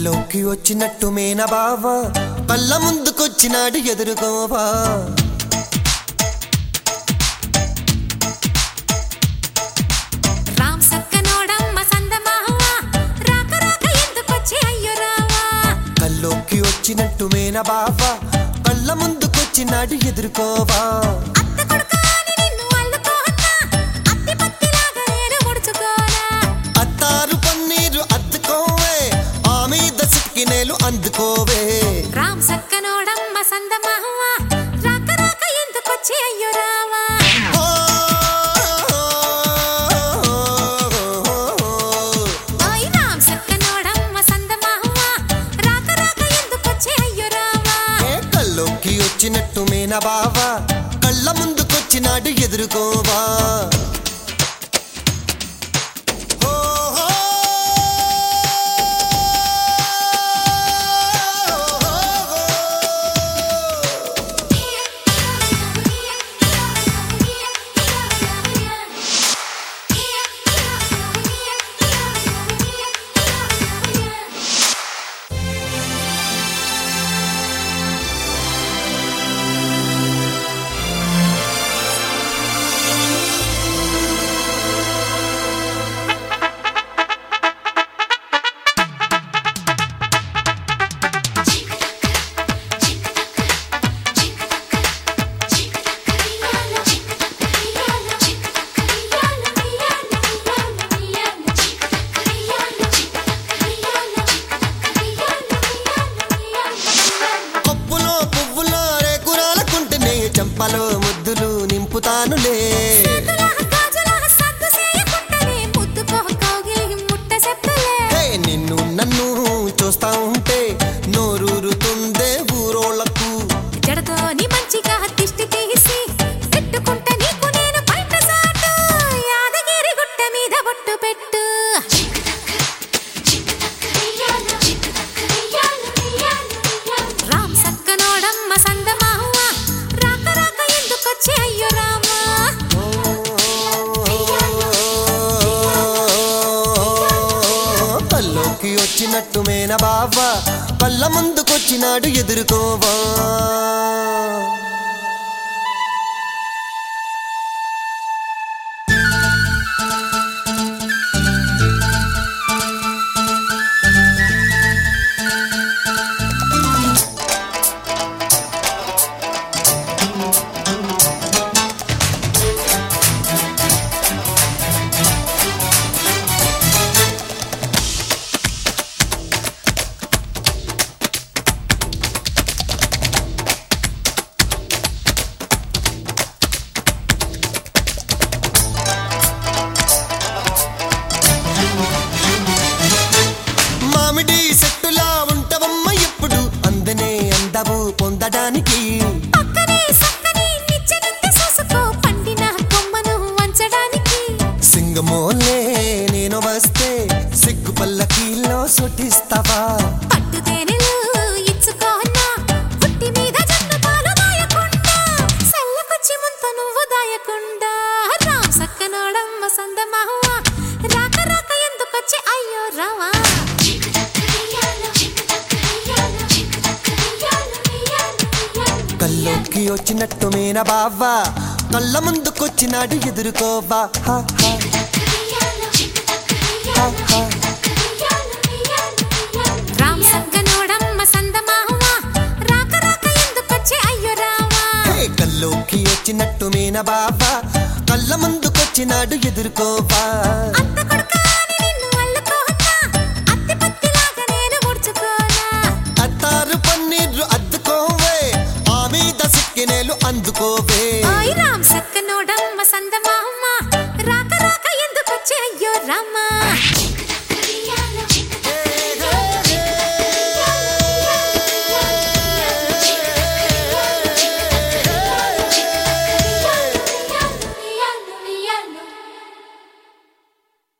కల్లోకి వచ్చినట్టు మేన బావా కళ్ళ ముందుకొచ్చినాడు ఎదురుకోవా రామ్ సక్కనోడమ్మ సందమావ రాక రాక ఎందుకొచ్చి అయ్యో రావా కల్లోకి వచ్చినట్టు మేన బావా కళ్ళ ముందుకొచ్చినాడు ఎదురుకోవా అత్త కొడుకా అని నిన్ను అల్లుకోనా అత్తి పత్తిలాగా నేను ముడుచుకోనా అత్తారు పన్నీరు అద్దుకోవే ఆ మీద సిక్కినేలు అందుకోవే రామ్ సక్కనోడమ్మ సందమావ రాక రాక ఎందుకొచ్చి అయ్యో రావా ఓ, ఓయ్ రామ్ సక్కనోడమ్మ సందమావ రాక రాక ఎందుకొచ్చి అయ్యో రావా ఏ కల్లోకి వచ్చినట్టు మేన బావా కళ్ళ ముందుకొచ్చినాడు ఎదురుకోవా ఓ, ఓ, పప్పులో పువ్వులో రేకురాలకుంటేనే చెంపలో ముద్దులు నింపుతానులే హే నిన్ను నన్ను చూస్తా ఉంటే నోరూరుతుందే ఊరోళ్ళకు పెట్టు రామ్ సక్కనోడమ్మ సందమావ రాక రాక ఎందుకొచ్చి అయ్యో రామా కల్లోకి వచ్చినట్టు మేన బావా కళ్ళ ముందుకొచ్చినాడు ఎదురుకోవా మామిడి చెట్టులా ఉంటవమ్మ ఎప్పుడు అందనే అందవు పొందడానికి పక్కనే సక్కని నిచ్చెనంత చూసుకో పండిన కొమ్మను వంచడానికి సింగమోలే నేను వస్తే సిగ్గు పల్లకీలో సుటిస్తావా పట్టు తేనెలు ఇచ్చుకోనా పుట్టి మీద జన్ను పాలు దాయకుండా సల్లకొచ్చి ముంత నువ్వు దాయకుండా రామ్ సక్కనోడమ్మ సందమావ రాక రాక ఎందుకొచ్చి అయ్యో రావా కల్లోకి వచ్చినట్టు మేన బావా కళ్ళ ముందుకొచ్చినాడు ఎదురుకోవా హా, హా, హా, హా. రామ్ సక్కనోడమ్మ సందమావ రాక రాక ఎందుకొచ్చి అయ్యో రావా హే, కల్లోకి వచ్చినట్టు మేన బావా కళ్ళ ముందుకొచ్చినాడు ఎదురుకోవా అత్త కొడుకా అని నిన్ను అల్లుకోనా అత్తి పత్తిలాగా నేను ముడుచుకోనా అత్తారు పన్నీరు అద్దుకోవే ఆ మీద సిక్కినేలు అందుకోవే ఓయ్ రామ్ సక్కనోడమ్మ సందమామ రాక రాక ఎందుకొచ్చి అయ్యో రామా